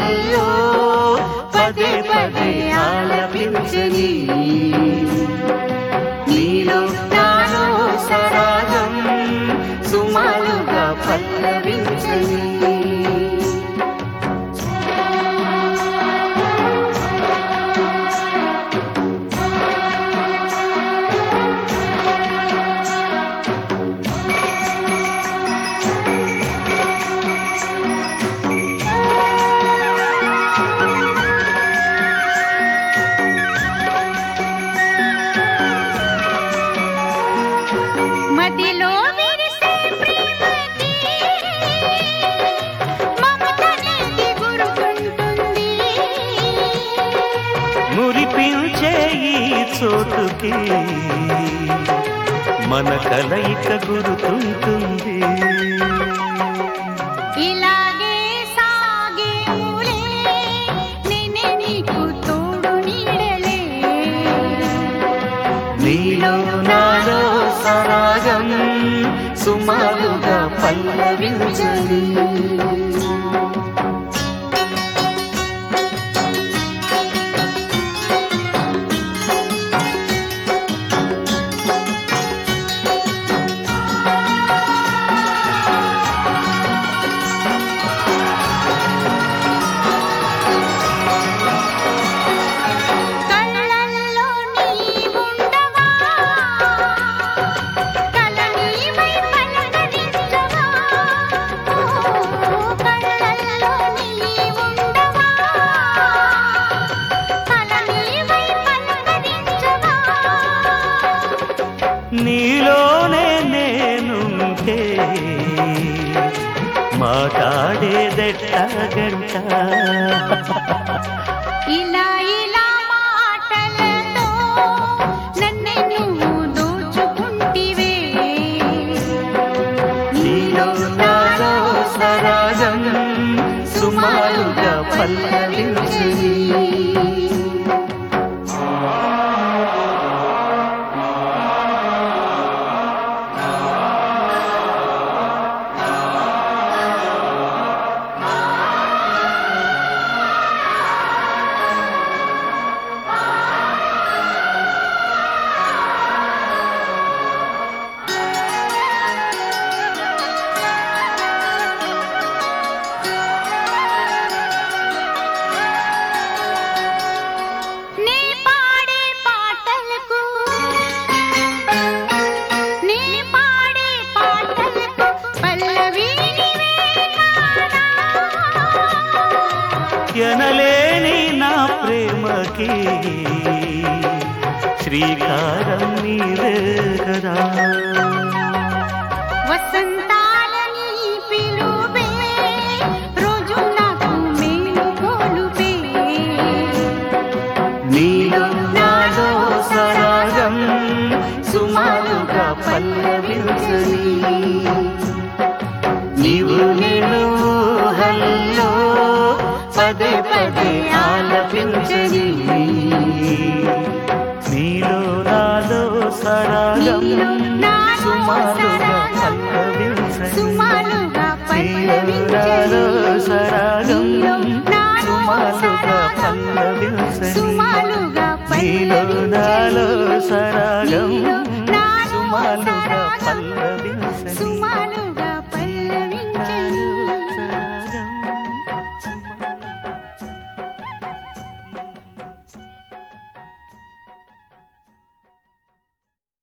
ఊహల్లో పదే పదే ఆలపించని నీలో నాలో సరాగం సుమారుగా పల్లవించని మదిలో విరిసే ప్రేమకి మమతనేది గురుకుంటుంది మురిపించే ఈ చోటుకి మన కలయిక గురుతుంటుంది ఇలాగే సాగేములే నేనే నీకు తోడు నీడలే నీలో నాలో సరాగం సుమారుగా పల్లవించని కళ్ళల్లో నీవుండవా కలనీవై పలకరించవా ఓ కళ్ళల్లో నీవుండవా కలనీవై పలకరించవా నీలోనే నేనుంటే మాట్లాడేదెట్టగంట ఇలా ఇలా మాటలతో నన్నే నువ్వు దోచుకుంటివే నీలో నాలో సరాగం సుమారుగా పల్లవించని నీ పాడే పాటలకు నీ పాడే పాటలకు పల్లవి నీవే కాదా ఎనలేని నా ప్రేమకి శ్రీకారం నీవే కదా వసంతాలని పిలువే రోజు నాకు మేలు గోలుపే నీలో నాలో సరాగం సుమారుగా పల్లవించని నీవు నేను ఊహల్లో పదే పదే ఆలపించని నీలో నాలో సరాగం నీలో నాలో సుమారుగా సరాగం పల్లవించని సుమారుగా నీలో సరాగం నీలో నాలో సుమారుగా సరాగం పల్లవించని సుమారుగా నీలో నాలో పల్లవించని సరాగం నీలో నాలో సుమారుగా సరాగం పల్లవించని సుమారుగా